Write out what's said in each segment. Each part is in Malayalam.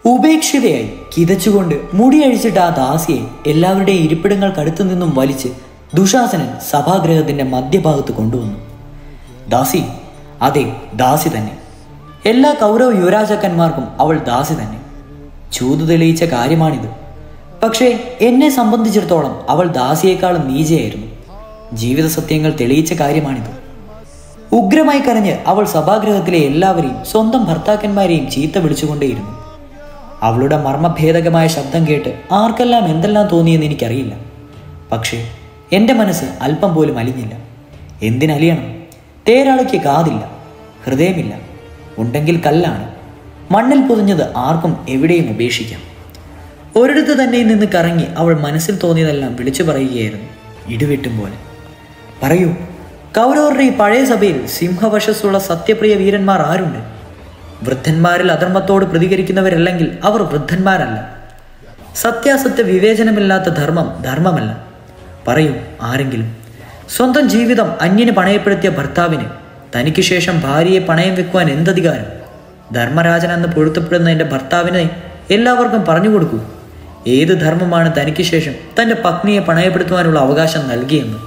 ഉപേക്ഷിതയായി കിതച്ചുകൊണ്ട് മുടിയഴിച്ചിട്ട് ആ ദാസിയെ എല്ലാവരുടെയും ഇരിപ്പിടങ്ങൾക്കടുത്തു നിന്നും വലിച്ച് ദുശാസനൻ സഭാഗ്രഹത്തിന്റെ മധ്യഭാഗത്ത് കൊണ്ടുവന്നു ദാസി അതെ ദാസി തന്നെ എല്ലാ കൗരവ യുവരാജാക്കന്മാർക്കും അവൾ ദാസി തന്നെ ചൂതു തെളിയിച്ച കാര്യമാണിത് പക്ഷേ എന്നെ സംബന്ധിച്ചിടത്തോളം അവൾ ദാസിയേക്കാളും നീചയായിരുന്നു ജീവിത സത്യങ്ങൾ തെളിയിച്ച കാര്യമാണിത് ഉഗ്രമായി കരഞ്ഞ് അവൾ സഭാഗ്രഹത്തിലെ എല്ലാവരെയും സ്വന്തം ഭർത്താക്കന്മാരെയും ചീത്ത വിളിച്ചുകൊണ്ടേയിരുന്നു അവളുടെ മർമ്മഭേദകമായ ശബ്ദം കേട്ട് ആർക്കെല്ലാം എന്തെല്ലാം തോന്നിയെന്ന് എനിക്കറിയില്ല പക്ഷേ എൻ്റെ മനസ്സ് അല്പം പോലും അലിഞ്ഞില്ല എന്തിനലിയണം തേരാളിക്ക് കാതില്ല ഹൃദയമില്ല ഉണ്ടെങ്കിൽ കല്ലാണ് മണ്ണിൽ പൊതിഞ്ഞത് ആർക്കും എവിടെയും ഉപേക്ഷിക്കാം ഒരിടത്ത് തന്നെ നിന്ന് കറങ്ങി അവൾ മനസ്സിൽ തോന്നിയതെല്ലാം വിളിച്ചു പറയുകയായിരുന്നു ഇടിവെട്ടും പോലെ പറയൂ കൗരവരുടെ ഈ പഴയ സഭയിൽ സിംഹവശസ്സുള്ള സത്യപ്രിയ വീരന്മാർ ആരുണ്ട് വൃദ്ധന്മാരിൽ അധർമ്മത്തോട് പ്രതികരിക്കുന്നവരല്ലെങ്കിൽ അവർ വൃദ്ധന്മാരല്ല സത്യാസത്യ വിവേചനമില്ലാത്ത ധർമ്മം ധർമ്മമല്ല പറയൂ ആരെങ്കിലും സ്വന്തം ജീവിതം അന്യന് പണയപ്പെടുത്തിയ ഭർത്താവിന് തനിക്ക് ശേഷം ഭാര്യയെ പണയം വെക്കുവാൻ എന്തധികാരം ധർമ്മരാജൻ എന്ന് പൊഴുത്തപ്പെടുന്ന എൻ്റെ ഭർത്താവിനെ എല്ലാവർക്കും പറഞ്ഞു കൊടുക്കൂ ഏത് ധർമ്മമാണ് തനിക്ക് ശേഷം തൻ്റെ പത്നിയെ പണയപ്പെടുത്തുവാനുള്ള അവകാശം നൽകിയെന്ന്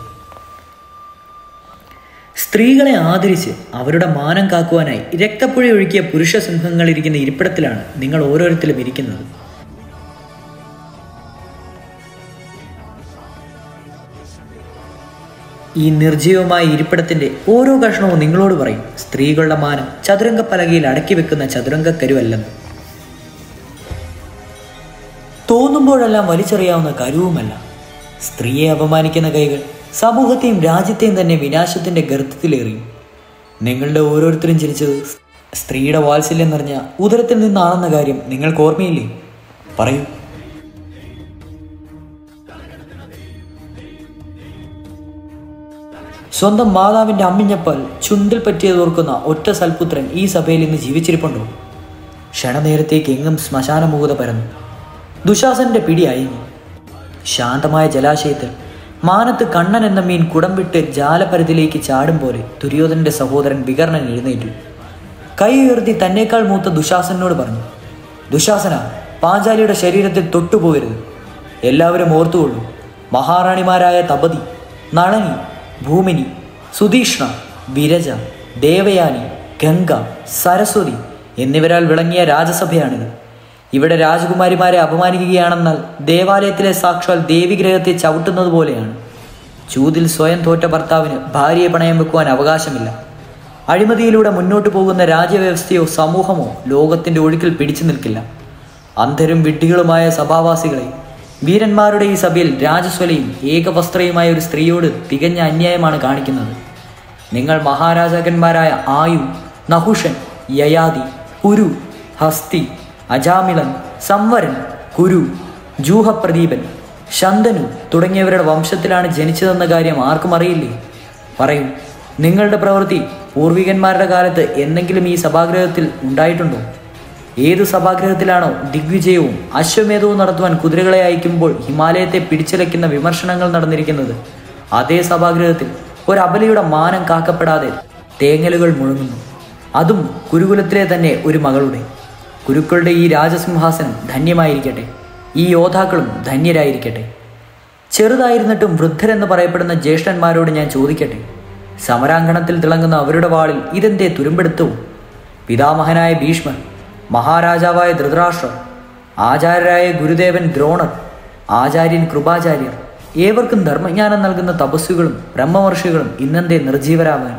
സ്ത്രീകളെ ആദരിച്ച് അവരുടെ മാനം കാക്കുവാനായി രക്തപ്പുഴ ഒഴുക്കിയ പുരുഷ സിംഹങ്ങൾ ഇരിക്കുന്ന ഇരിപ്പിടത്തിലാണ് നിങ്ങൾ ഓരോരുത്തരും ഇരിക്കുന്നത് ഈ നിർജീവമായ ഇരിപ്പിടത്തിന്റെ ഓരോ കഷ്ണവും നിങ്ങളോട് പറയും സ്ത്രീകളുടെ മാനം ചതുരംഗ പലകയിൽ അടക്കി വെക്കുന്ന ചതുരംഗ കരുവല്ലെന്ന് തോന്നുമ്പോഴെല്ലാം വലിച്ചെറിയാവുന്ന കരുവുമല്ല സ്ത്രീയെ അപമാനിക്കുന്ന കൈകൾ സമൂഹത്തെയും രാജ്യത്തെയും തന്നെ വിനാശത്തിന്റെ ഗർത്തത്തിലേറിയും നിങ്ങളുടെ ഓരോരുത്തരും ചിരിച്ചത് സ്ത്രീയുടെ വാത്സല്യം നിറഞ്ഞ ഉദരത്തിൽ നിന്നാണെന്ന കാര്യം നിങ്ങൾക്ക് ഓർമ്മയില്ലേ പറയൂ സ്വന്തം മാതാവിന്റെ അമ്മിഞ്ഞപ്പാൽ ചുണ്ടിൽ പറ്റിയത് ഓർക്കുന്ന ഒറ്റ സൽപുത്രൻ ഈ സഭയിൽ ഇന്ന് ജീവിച്ചിരിപ്പുണ്ടോ ക്ഷണനേരത്തേക്ക് എങ്ങും ശ്മശാനമുഖത പരന്നു ദുശാസന്റെ പിടിയായി ശാന്തമായ ജലാശയത്തിൽ മാനത്ത് കണ്ണൻ എന്ന മീൻ കുടം വിട്ട് ജാലപരത്തിലേക്ക് ചാടും പോലെ ദുര്യോധനന്റെ സഹോദരൻ വികർണൻ എഴുന്നേറ്റു കൈ ഉയർത്തി തന്നേക്കാൾ മൂത്ത ദുശാസനോട് പറഞ്ഞു ദുശാസന പാഞ്ചാലിയുടെ ശരീരത്തിൽ തൊട്ടുപോകരുത് എല്ലാവരും ഓർത്തുകൊള്ളൂ മഹാറാണിമാരായ തപതി നളനി ഭൂമിനി സുധീഷ്ണ വിരജ ദേവയാനി ഗംഗ സരസ്വതി എന്നിവരാൽ വിളങ്ങിയ രാജസഭയാണിത് ഇവിടെ രാജകുമാരിമാരെ അപമാനിക്കുകയാണെന്നാൽ ദേവാലയത്തിലെ സാക്ഷാൽ ദേവിഗ്രഹത്തെ ചവിട്ടുന്നത് പോലെയാണ് ചൂതിൽ സ്വയം തോറ്റ ഭർത്താവിന് ഭാര്യയെ പണയം വെക്കുവാൻ അവകാശമില്ല അഴിമതിയിലൂടെ മുന്നോട്ടു പോകുന്ന രാജ്യവ്യവസ്ഥയോ സമൂഹമോ ലോകത്തിന്റെ ഒഴുക്കിൽ പിടിച്ചു നിൽക്കില്ല അന്ധരും വിഡ്ഢികളുമായ സഭാവാസികളെ വീരന്മാരുടെ ഈ സഭയിൽ രാജസ്വലയും ഏകവസ്ത്രയുമായ ഒരു സ്ത്രീയോട് തികഞ്ഞ അന്യായമാണ് കാണിക്കുന്നത് നിങ്ങൾ മഹാരാജാക്കന്മാരായ ആയു നഹുഷൻ യയാതി കുരു ഹസ്തി അജാമിളൻ സംവരൻ കുരു ജൂഹപ്രദീപൻ ശന്തനു തുടങ്ങിയവരുടെ വംശത്തിലാണ് ജനിച്ചതെന്ന കാര്യം ആർക്കും അറിയില്ലേ പറയൂ നിങ്ങളുടെ പ്രവൃത്തി പൂർവികന്മാരുടെ കാലത്ത് എന്തെങ്കിലും ഈ സഭാഗ്രഹത്തിൽ ഉണ്ടായിട്ടുണ്ടോ ഏത് സഭാഗ്രഹത്തിലാണോ ദിഗ്വിജയവും അശ്വമേധവും നടത്തുവാൻ കുതിരകളെ അയക്കുമ്പോൾ ഹിമാലയത്തെ പിടിച്ചലയ്ക്കുന്ന വിമർശനങ്ങൾ നടന്നിരിക്കുന്നത് അതേ സഭാഗ്രഹത്തിൽ ഒരു അബലയുടെ മാനം കാക്കപ്പെടാതെ തേങ്ങലുകൾ മുഴങ്ങുന്നു അതും കുരുകുലത്തിലെ തന്നെ ഒരു മകളുടെ കുരുക്കളുടെ ഈ രാജസിംഹാസനം ധന്യമായിരിക്കട്ടെ ഈ യോദ്ധാക്കളും ധന്യരായിരിക്കട്ടെ ചെറുതായിരുന്നിട്ടും വൃദ്ധരെന്ന് പറയപ്പെടുന്ന ജ്യേഷ്ഠന്മാരോട് ഞാൻ ചോദിക്കട്ടെ സമരാങ്കണത്തിൽ തിളങ്ങുന്ന അവരുടെ വാളിൽ ഇതെന്തേ തുരുമ്പെടുത്തവും പിതാമഹനായ ഭീഷ്മർ മഹാരാജാവായ ധൃതരാഷ്ട്രർ ആചാര്യരായ ഗുരുദേവൻ ദ്രോണർ ആചാര്യൻ കൃപാചാര്യർ ഏവർക്കും ധർമ്മജ്ഞാനം നൽകുന്ന തപസ്വികളും ബ്രഹ്മവർഷികളും ഇന്നെന്തേ നിർജീവരാവാൻ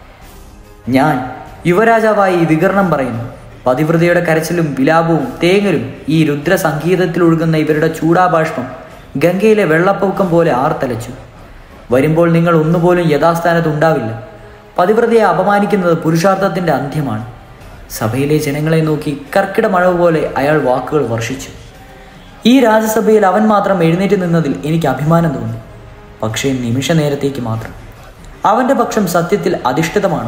ഞാൻ യുവരാജാവായി ഈ വികരണം പറയുന്നു പതിവ്രതയുടെ കരച്ചിലും വിലാപവും തേങ്ങലും ഈ രുദ്ര സംഗീതത്തിൽ ഒഴുകുന്ന ഇവരുടെ ചൂടാഭാഷ്പം ഗംഗയിലെ വെള്ളപ്പൊക്കം പോലെ ആർത്തലച്ചു വരുമ്പോൾ നിങ്ങൾ ഒന്നുപോലും യഥാസ്ഥാനത്ത് ഉണ്ടാവില്ല പതിവ്രതയെ അപമാനിക്കുന്നത് പുരുഷാർത്ഥത്തിന്റെ അന്ത്യമാണ് സഭയിലെ ജനങ്ങളെ നോക്കി കർക്കിട മഴ പോലെ അയാൾ വാക്കുകൾ വർഷിച്ചു ഈ രാജസഭയിൽ അവൻ മാത്രം എഴുന്നേറ്റ് നിന്നതിൽ എനിക്ക് അഭിമാനം തോന്നി പക്ഷേ നിമിഷ നേരത്തേക്ക് മാത്രം അവന്റെ പക്ഷം സത്യത്തിൽ അധിഷ്ഠിതമാണോ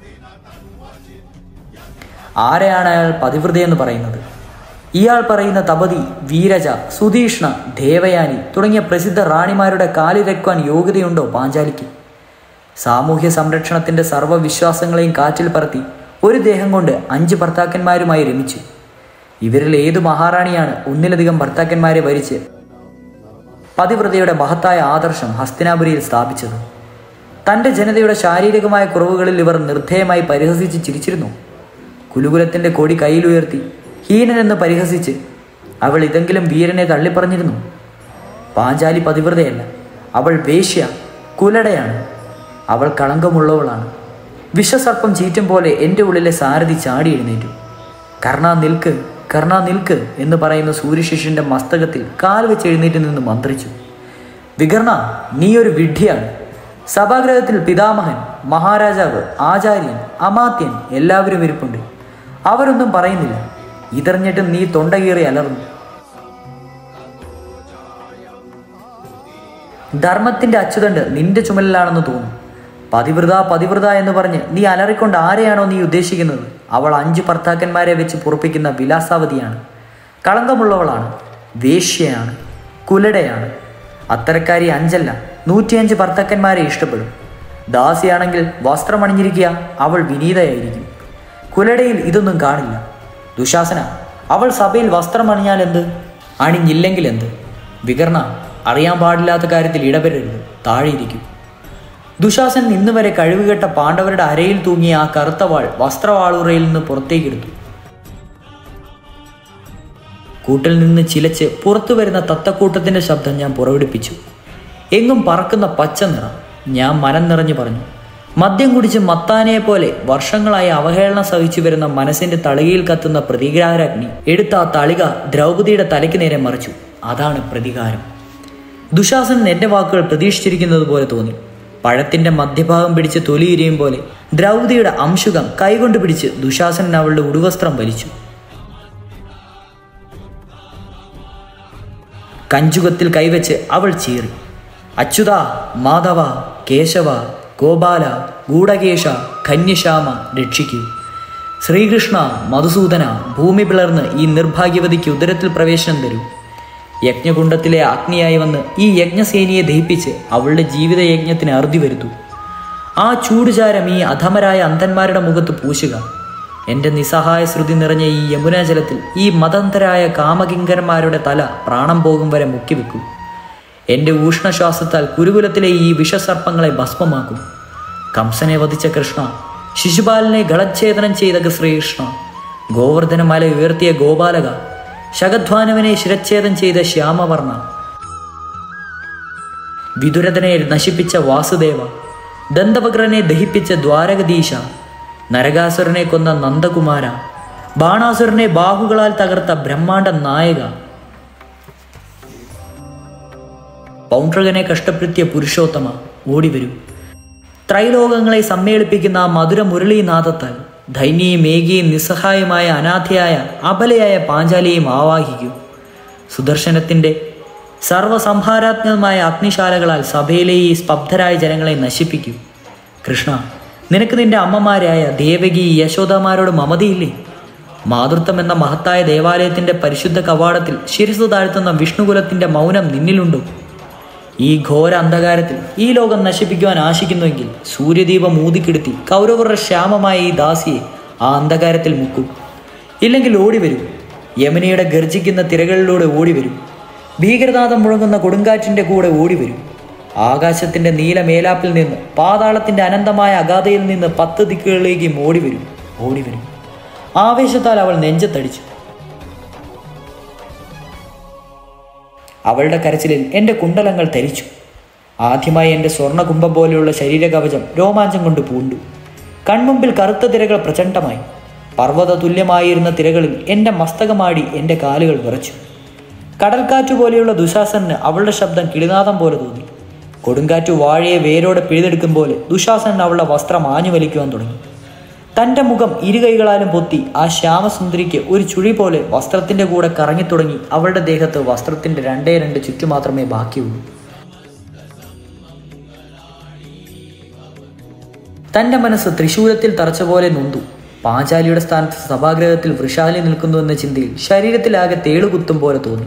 ആരെയാണ് അയാൾ പതിവ്രതയെന്ന് പറയുന്നത് ഇയാൾ പറയുന്ന തപതി വീരജ സുധീഷ്ണ ദേവയാനി തുടങ്ങിയ പ്രസിദ്ധ റാണിമാരുടെ കാലിരക്കുവാൻ യോഗ്യതയുണ്ടോ പാഞ്ചാലിക്ക് സാമൂഹ്യ സംരക്ഷണത്തിന്റെ സർവ്വവിശ്വാസങ്ങളെയും കാറ്റിൽ പറത്തി ഒരു ദേഹം കൊണ്ട് അഞ്ച് ഭർത്താക്കന്മാരുമായി രമിച്ചു ഇവരിൽ ഏതു മഹാറാണിയാണ് ഒന്നിലധികം ഭർത്താക്കന്മാരെ ഭരിച്ച് പതിവ്രതയുടെ മഹത്തായ ആദർശം ഹസ്തിനാപുരിയിൽ സ്ഥാപിച്ചത് തൻ്റെ ജനതയുടെ ശാരീരികമായ കുറവുകളിൽ ഇവർ നിർദ്ധേയമായി പരിഹസിച്ച് ചിരിച്ചിരുന്നു കുലുകുലത്തിൻ്റെ കൊടി കയ്യിലുയർത്തി ഹീനനെന്ന് പരിഹസിച്ച് അവൾ ഇതെങ്കിലും വീരനെ തള്ളിപ്പറഞ്ഞിരുന്നു പാഞ്ചാലി പതിവ്രതയല്ല അവൾ വേശ്യ കുലടയാണ് അവൾ കളങ്കമുള്ളവളാണ് വിഷസർപ്പം ചീറ്റും പോലെ എൻ്റെ ഉള്ളിലെ സാരഥി ചാടി എഴുന്നേറ്റു കർണ നിൽക്ക് കർണ നിൽക്ക് എന്ന് പറയുന്ന സൂര്യശിഷ്യന്റെ മസ്തകത്തിൽ കാൽ വെച്ച് എഴുന്നേറ്റ് നിന്ന് മന്ത്രിച്ചു വികർണ നീ ഒരു വിഡ്ഢിയാണ് സഭാഗ്രഹത്തിൽ പിതാമഹൻ മഹാരാജാവ് ആചാര്യൻ അമാത്യൻ എല്ലാവരും ഇരിപ്പുണ്ട് അവരൊന്നും പറയുന്നില്ല ഇതറിഞ്ഞിട്ടും നീ തൊണ്ട കീറി അലർന്നു ധർമ്മത്തിന്റെ അച്ചുതണ്ട് നിന്റെ ചുമലിലാണെന്ന് തോന്നുന്നു പതിവൃത പതിവൃത എന്ന് പറഞ്ഞ് നീ അലറിക്കൊണ്ട് ആരെയാണോ നീ ഉദ്ദേശിക്കുന്നത് അവൾ അഞ്ച് ഭർത്താക്കന്മാരെ വെച്ച് പൊറപ്പിക്കുന്ന വിലാസാവതിയാണ് കളങ്കമുള്ളവളാണ് വേശ്യയാണ് കുലടയാണ് അത്തരക്കാരി അഞ്ചല്ല നൂറ്റിയഞ്ച് ഭർത്താക്കന്മാരെ ഇഷ്ടപ്പെടും ദാസിയാണെങ്കിൽ വസ്ത്രമണിഞ്ഞിരിക്കുക അവൾ വിനീതയായിരിക്കും കുലടയിൽ ഇതൊന്നും കാണില്ല ദുശാസന അവൾ സഭയിൽ വസ്ത്രം അണിഞ്ഞാൽ എന്ത് അണിഞ്ഞില്ലെങ്കിൽ എന്ത് വികർണ അറിയാൻ പാടില്ലാത്ത കാര്യത്തിൽ ഇടപെടരുത് താഴെയിരിക്കും ദുശാസൻ ഇന്ന് വരെ കഴിവുകെട്ട പാണ്ഡവരുടെ അരയിൽ തൂങ്ങിയ ആ കറുത്ത വാൾ വസ്ത്രവാളുറയിൽ നിന്ന് പുറത്തേക്കെടുത്തു കൂട്ടിൽ നിന്ന് ചിലച്ച് പുറത്തു വരുന്ന തത്തക്കൂട്ടത്തിന്റെ ശബ്ദം ഞാൻ പുറപ്പെടുപ്പിച്ചു എങ്ങും പറക്കുന്ന പച്ച നിറം ഞാൻ മനം നിറഞ്ഞു പറഞ്ഞു മദ്യം കുടിച്ച് മത്താനയെ പോലെ വർഷങ്ങളായി അവഹേളനം സഹിച്ചു വരുന്ന മനസ്സിന്റെ തളികയിൽ കത്തുന്ന പ്രതികാരാഗ്നി എടുത്ത ആ തളിക ദ്രൗപദിയുടെ തലയ്ക്ക് നേരെ മറിച്ചു അതാണ് പ്രതികാരം ദുശാസനൻ എന്റെ വാക്കുകൾ പ്രതീക്ഷിച്ചിരിക്കുന്നത് പോലെ തോന്നി പഴത്തിന്റെ മധ്യഭാഗം പിടിച്ച് തൊലിയുരിയും പോലെ ദ്രൗപദിയുടെ അംശുകം കൈകൊണ്ട് പിടിച്ച് ദുശാസനൻ അവളുടെ ഉടുവസ്ത്രം വലിച്ചു കഞ്ചുകത്തിൽ കൈവച്ച് അവൾ ചീറി അച്യുത മാധവ കേശവ ഗോപാല ഗൂഢകേശ കന്യശ്യാമ രക്ഷിക്കൂ ശ്രീകൃഷ്ണ മധുസൂദന ഭൂമി പിളർന്ന് ഈ നിർഭാഗ്യവതിക്ക് ഉദരത്തിൽ പ്രവേശനം തരൂ യജ്ഞകുണ്ടത്തിലെ അഗ്നിയായി വന്ന് ഈ യജ്ഞസേനിയെ ദഹിപ്പിച്ച് അവളുടെ ജീവിത യജ്ഞത്തിന് അറുതി വരുത്തു ആ ചൂടുചാരം ഈ അധമരായ അന്ധന്മാരുടെ മുഖത്ത് പൂശുക എൻ്റെ നിസ്സഹായ ശ്രുതി നിറഞ്ഞ ഈ യമുനാജലത്തിൽ ഈ മതന്ധരായ കാമകിങ്കരന്മാരുടെ തല പ്രാണം പോകും വരെ മുക്കിവെക്കൂ എൻ്റെ ഊഷ്ണശ്വാസത്താൽ കുരുകുലത്തിലെ ഈ വിഷസർപ്പങ്ങളെ ഭസ്മമാക്കും കംസനെ വധിച്ച കൃഷ്ണ ശിശുപാലനെ ഗളച്ഛേദനം ചെയ്ത ശ്രീകൃഷ്ണ ഗോവർദ്ധനമല ഉയർത്തിയ ഗോപാലക ശകധ്വാനുവിനെ ശിരച്ഛേദം ചെയ്ത ശ്യാമവർണ വിതുരതനെ നശിപ്പിച്ച വാസുദേവ ദന്തവക്രനെ ദഹിപ്പിച്ച ദ്വാരകദീശ നരകാസുരനെ കൊന്ന നന്ദകുമാര ബാണാസുരനെ ബാഹുകളാൽ തകർത്ത ബ്രഹ്മാണ്ഡ നായക പൗണ്ട്രകനെ കഷ്ടപ്പെടുത്തിയ പുരുഷോത്തമ ഓടിവരൂ ത്രൈലോകങ്ങളെ സമ്മേളിപ്പിക്കുന്ന ആ മധുര മുരളീനാഥത്താൽ ധൈന്യയും ഏകിയും നിസ്സഹായമായ അനാഥയായ അബലയായ പാഞ്ചാലിയെയും ആവാഹിക്കൂ സുദർശനത്തിൻ്റെ സർവസംഹാരാത്മകമായ അഗ്നിശാലകളാൽ സഭയിലെ ഈ സ്തബ്ധരായ ജനങ്ങളെ നശിപ്പിക്കൂ കൃഷ്ണ നിനക്ക് നിന്റെ അമ്മമാരായ ദേവകി യശോദമാരോട് മമതയില്ലേ മാതൃത്വം എന്ന മഹത്തായ ദേവാലയത്തിന്റെ പരിശുദ്ധ കവാടത്തിൽ ശിരസ് താഴ്ത്തുന്ന വിഷ്ണുകുലത്തിന്റെ മൗനം നിന്നിലുണ്ടോ ഈ ഘോര അന്ധകാരത്തിൽ ഈ ലോകം നശിപ്പിക്കുവാൻ ആശിക്കുന്നുവെങ്കിൽ സൂര്യദീപം ഊതിക്കെടുത്തി കൗരവരുടെ ശ്യാമമായ ഈ ദാസിയെ ആ അന്ധകാരത്തിൽ മുക്കൂ ഇല്ലെങ്കിൽ ഓടിവരൂ യമുനയുടെ ഗർജിക്കുന്ന തിരകളിലൂടെ ഓടിവരൂ ഭീകരനാഥം മുഴങ്ങുന്ന കൊടുങ്കാറ്റിന്റെ കൂടെ ഓടിവരൂ ആകാശത്തിന്റെ നീല മേലാപ്പിൽ നിന്ന് പാതാളത്തിന്റെ അനന്തമായ അഗാധയിൽ നിന്ന് പത്ത് ദിക്കുകളിലേക്കും ഓടിവരും ഓടിവരും ആവേശത്താൽ അവൾ നെഞ്ചത്തടിച്ചു അവളുടെ കരച്ചിലിൽ എൻ്റെ കുണ്ടലങ്ങൾ തരിച്ചു ആദ്യമായി എൻ്റെ സ്വർണ്ണകുംഭം പോലെയുള്ള ശരീരകവചം രോമാഞ്ചം കൊണ്ട് പൂണ്ടു കൺമുമ്പിൽ കറുത്ത തിരകൾ പ്രചണ്ഡമായി പർവ്വത തുല്യമായിരുന്ന തിരകളിൽ എൻ്റെ മസ്തകമാടി എൻ്റെ കാലുകൾ വിറച്ചു കടൽക്കാറ്റ് പോലെയുള്ള ദുശാസനന് അവളുടെ ശബ്ദം കിളിനാദം പോലെ തോന്നി കൊടുങ്കാറ്റ് വാഴയെ വേരോടെ പിഴുതെടുക്കും പോലെ ദുശാസനൻ അവളുടെ വസ്ത്രം ആഞ്ഞു വലിക്കുവാൻ തുടങ്ങി തൻ്റെ മുഖം ഇരുകൈകളാലും പൊത്തി ആ ശ്യാമസുന്ദരിക്ക് ഒരു ചുഴി പോലെ വസ്ത്രത്തിൻ്റെ കൂടെ കറങ്ങിത്തുടങ്ങി അവളുടെ ദേഹത്ത് വസ്ത്രത്തിൻ്റെ രണ്ടേ രണ്ട് ചുറ്റു മാത്രമേ ബാക്കിയുള്ളൂ തൻ്റെ മനസ്സ് തൃശൂലത്തിൽ തറച്ച പോലെ നൊന്തു പാഞ്ചാലിയുടെ സ്ഥാനത്ത് സഭാഗ്രഹത്തിൽ വൃഷാലി നിൽക്കുന്നു എന്ന ചിന്തയിൽ ശരീരത്തിലാകെ തേളുകുത്തും പോലെ തോന്നി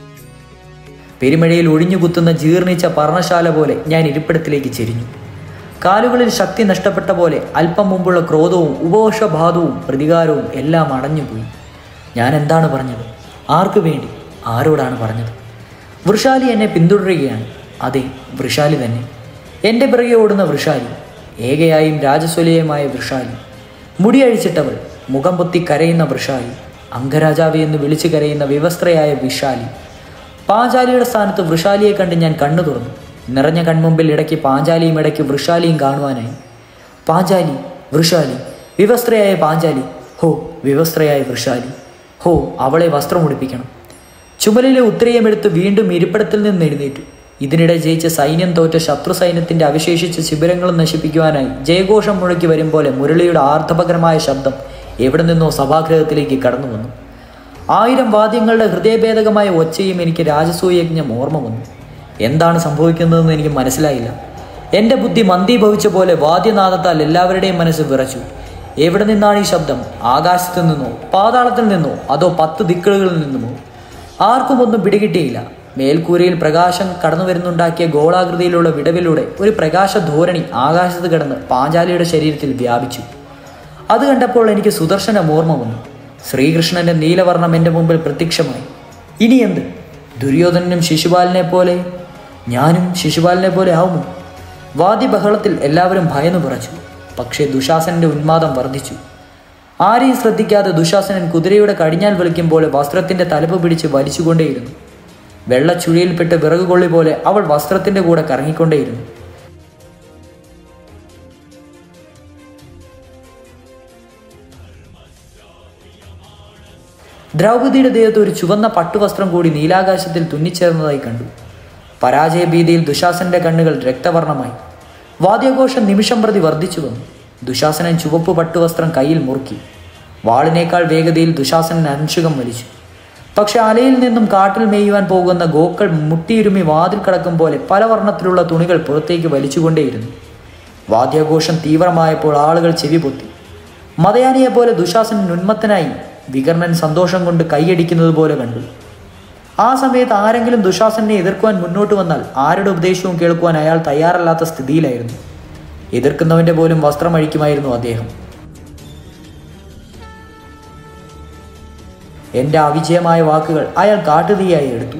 പെരുമഴയിൽ ഒഴിഞ്ഞു കുത്തുന്ന ജീർണിച്ച പർണശാല പോലെ ഞാൻ ഇരിപ്പിടത്തിലേക്ക് ചെരിഞ്ഞു കാലുകളിൽ ശക്തി നഷ്ടപ്പെട്ട പോലെ അല്പം മുമ്പുള്ള ക്രോധവും ഉപവശബാധവും പ്രതികാരവും എല്ലാം അടഞ്ഞുപോയി ഞാൻ എന്താണ് പറഞ്ഞത് ആർക്കു വേണ്ടി ആരോടാണ് പറഞ്ഞത് വൃഷാലി എന്നെ പിന്തുടരുകയാണ് അതെ വൃഷാലി തന്നെ എൻ്റെ പിറകെ ഓടുന്ന വൃഷാലി ഏകയായും രാജസ്വലീയമായ വൃഷാലി മുടിയഴിച്ചിട്ടവൾ മുഖം പൊത്തി കരയുന്ന വൃഷാലി അംഗരാജാവി എന്ന് വിളിച്ചു കരയുന്ന വിവസ്ത്രയായ വിഷാലി പാഞ്ചാലിയുടെ സ്ഥാനത്ത് വൃഷാലിയെ കണ്ട് ഞാൻ കണ്ണു തുറന്നു നിറഞ്ഞ കൺമുമ്പിൽ ഇടയ്ക്ക് പാഞ്ചാലിയും ഇടയ്ക്ക് വൃഷാലിയും കാണുവാനായി പാഞ്ചാലി വൃഷാലി വിവസ്ത്രയായ പാഞ്ചാലി ഹോ വിവസ്ത്രയായ വൃഷാലി ഹോ അവളെ വസ്ത്രം ഉടുപ്പിക്കണം ചുമലിലെ ഉത്തരയമെടുത്ത് വീണ്ടും ഇരിപ്പിടത്തിൽ നിന്ന് എഴുന്നേറ്റു ഇതിനിടെ ജയിച്ച സൈന്യം തോറ്റ ശത്രു സൈന്യത്തിന്റെ അവശേഷിച്ച ശിബിരങ്ങളും നശിപ്പിക്കുവാനായി ജയഘോഷം മുഴക്കി വരും പോലെ മുരളിയുടെ ആർത്തപകരമായ ശബ്ദം എവിടെ നിന്നോ സഭാഗൃഹത്തിലേക്ക് കടന്നു വന്നു ആയിരം വാദ്യങ്ങളുടെ ഹൃദയഭേദകമായ ഒച്ചയും എനിക്ക് രാജസൂയജ്ഞം ഓർമ്മ വന്നു എന്താണ് സംഭവിക്കുന്നതെന്ന് എനിക്ക് മനസ്സിലായില്ല എൻ്റെ ബുദ്ധി മന്ദീഭവിച്ച പോലെ വാദ്യനാദത്താൽ എല്ലാവരുടെയും മനസ്സ് വിറച്ചു എവിടെ നിന്നാണ് ഈ ശബ്ദം ആകാശത്തു നിന്നോ പാതാളത്തിൽ നിന്നോ അതോ പത്ത് ദിക്കുകളിൽ നിന്നുമോ ആർക്കും ഒന്നും പിടികിട്ടിയില്ല മേൽക്കൂരയിൽ പ്രകാശം കടന്നു വരുന്നുണ്ടാക്കിയ ഗോളാകൃതിയിലുള്ള വിടവിലൂടെ ഒരു പ്രകാശ ധോരണി ആകാശത്ത് കിടന്ന് പാഞ്ചാലിയുടെ ശരീരത്തിൽ വ്യാപിച്ചു അത് കണ്ടപ്പോൾ എനിക്ക് സുദർശനം ഓർമ്മ വന്നു ശ്രീകൃഷ്ണന്റെ നീലവർണ്ണം എൻ്റെ മുമ്പിൽ പ്രത്യക്ഷമായി ഇനി എന്ത് ദുര്യോധനനും ശിശുപാലനെ പോലെ ഞാനും ശിശുപാലനെ പോലെ ആവുമോ വാദ്യബഹളത്തിൽ എല്ലാവരും ഭയന്നു പറച്ചു പക്ഷേ ദുശാസനന്റെ ഉന്മാദം വർദ്ധിച്ചു ആരെയും ശ്രദ്ധിക്കാതെ ദുശാസനൻ കുതിരയുടെ കടിഞ്ഞാൽ വലിക്കും പോലെ വസ്ത്രത്തിന്റെ തലപ്പ് പിടിച്ച് വലിച്ചുകൊണ്ടേയിരുന്നു വെള്ളച്ചുഴിയിൽപ്പെട്ട് വിറകുകൊള്ളി പോലെ അവൾ വസ്ത്രത്തിന്റെ കൂടെ കറങ്ങിക്കൊണ്ടേയിരുന്നു ദ്രൗപദിയുടെ ദേഹത്ത് ഒരു ചുവന്ന പട്ടുവസ്ത്രം കൂടി നീലാകാശത്തിൽ തുന്നിച്ചേർന്നതായി കണ്ടു പരാജയഭീതിയിൽ ദുശാസന്റെ കണ്ണുകൾ രക്തവർണമായി വാദ്യഘോഷം നിമിഷം പ്രതി വർദ്ധിച്ചു വന്നു ദുശാസനൻ ചുവപ്പ് പട്ടുവസ്ത്രം കയ്യിൽ മുറുക്കി വാളിനേക്കാൾ വേഗതയിൽ ദുശാസനൻ അൻഷുകം വലിച്ചു പക്ഷെ അലയിൽ നിന്നും കാട്ടിൽ മേയുവാൻ പോകുന്ന ഗോക്കൾ മുട്ടിയിരുമി വാതിൽ കടക്കും പോലെ പല വർണ്ണത്തിലുള്ള തുണികൾ പുറത്തേക്ക് വലിച്ചുകൊണ്ടേയിരുന്നു വാദ്യാഘോഷം തീവ്രമായപ്പോൾ ആളുകൾ ചെവി പൊത്തി മതയാനിയെ പോലെ ദുശാസനൻ ഉന്മത്തനായി വികർണൻ സന്തോഷം കൊണ്ട് കൈയടിക്കുന്നത് പോലെ കണ്ടു ആ സമയത്ത് ആരെങ്കിലും ദുശാസനെ എതിർക്കുവാൻ മുന്നോട്ട് വന്നാൽ ആരുടെ ഉപദേശവും കേൾക്കുവാൻ അയാൾ തയ്യാറല്ലാത്ത സ്ഥിതിയിലായിരുന്നു എതിർക്കുന്നവന്റെ പോലും വസ്ത്രം അഴിക്കുമായിരുന്നു അദ്ദേഹം എന്റെ അവിജയമായ വാക്കുകൾ അയാൾ കാട്ടുതീയായി എടുത്തു